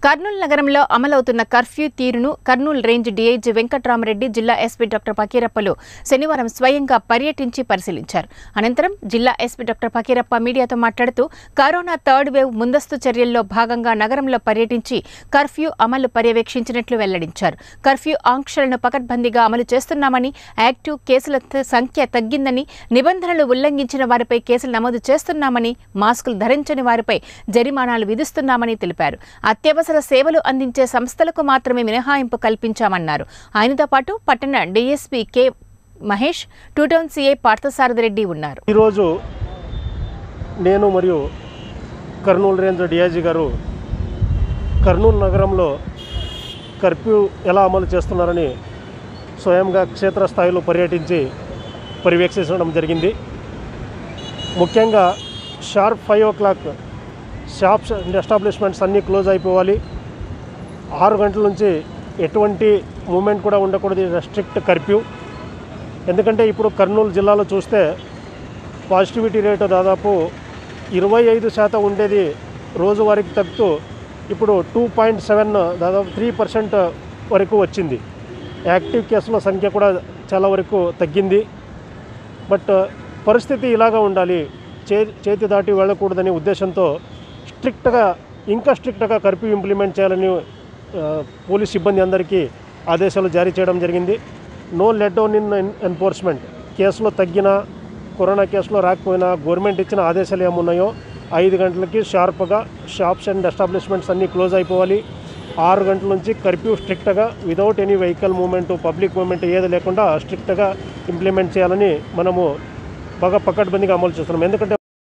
కర్నూలు నగరంలో అమలవుతున్న కర్ఫ్యూ తీరును కర్నూలు రేంజ్ డీఐజీ వెంకట్రామరెడ్డి జిల్లా ఎస్పీ డాక్టర్ పకీరప్పలు శనివారం స్వయంగా పర్యటించి పరిశీలించారు అనంతరం జిల్లా ఎస్పీ డాక్టర్ పకీరప్ప మీడియాతో మాట్లాడుతూ కరోనా థర్డ్ వేవ్ ముందస్తు చర్యల్లో భాగంగా నగరంలో పర్యటించి కర్ఫ్యూ అమలు పర్యవేక్షించినట్లు వెల్లడించారు కర్ఫ్యూ ఆంక్షలను పకడ్బందీగా అమలు చేస్తున్నామని యాక్టివ్ కేసుల త- సంఖ్య తగ్గిందని నిబంధనలు ఉల్లంఘించిన వారిపై కేసులు నమోదు చేస్తున్నామని మాస్కులు ధరించని వారిపై జరిమానాలు విధిస్తున్నామని తెలిపారు అత్యవసర సేవలు అందించే సంస్థలకు మాత్రమే మినహాయింపు కల్పించామన్నారు ఆయనతో పాటు పట్టణ DSP K Mahesh two town CI Parthasarathi Reddy ఉన్నారు ఈరోజు నేను మరియు కర్నూలు రేంజ్ డిఐజీ గారు కర్నూలు నగరంలో కర్ఫ్యూ ఎలా అమలు చేస్తున్నారని స్వయంగా క్షేత్రస్థాయిలో పర్యటించి పర్యవేక్షించడం జరిగింది ముఖ్యంగా sharp five o'clock shops and establishments అన్నీ క్లోజ్ అయిపోవాలి ఆరు గంటల నుంచి ఎటువంటి మూమెంట్ కూడా ఉండకూడదు స్ట్రిక్ట్ కర్ఫ్యూ ఎందుకంటే ఇప్పుడు కర్నూలు జిల్లాలో చూస్తే పాజిటివిటీ రేటు దాదాపు ఇరవై ఐదు శాతం ఉండేది రోజువారీకి తగ్గుతూ ఇప్పుడు టూ పాయింట్ సెవెన్ దాదాపు త్రీ పర్సెంట్ వరకు వచ్చింది యాక్టివ్ కేసుల సంఖ్య కూడా చాలా వరకు తగ్గింది బట్ పరిస్థితి ఇలాగా ఉండాలి చే చేతి దాటి వెళ్ళకూడదనే ఉద్దేశంతో స్ట్రిక్ట్గా ఇంకా స్ట్రిక్ట్గా కర్ఫ్యూ ఇంప్లిమెంట్ చేయాలని ఆ, పోలీస్ సిబ్బంది అందరికీ ఆదేశాలు జారీ చేయడం జరిగింది no letdown in enforcement కేసులో తగ్గిన కరోనా కేసులో రాకపోయినా గవర్నమెంట్ ఇచ్చిన ఆదేశాలు ఏమున్నాయో ఐదు గంటలకి షార్ప్గా షాప్స్ అండ్ ఎస్టాబ్లిష్మెంట్స్ అన్నీ క్లోజ్ అయిపోవాలి ఆరు గంటల నుంచి కర్ఫ్యూ స్ట్రిక్ట్గా without any vehicle movement public movement ఏది లేకుండా స్ట్రిక్ట్గా ఇంప్లిమెంట్ చేయాలని మనము బాగా పకడ్బందీగా అమలు చేస్తున్నాం ఎందుకంటే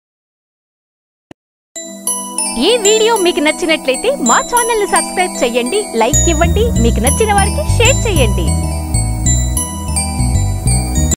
ఈ వీడియో మీకు నచ్చినట్లయితే మా ఛానల్ ని సబ్స్క్రైబ్ చేయండి లైక్ ఇవ్వండి మీకు నచ్చిన వారికి షేర్ చేయండి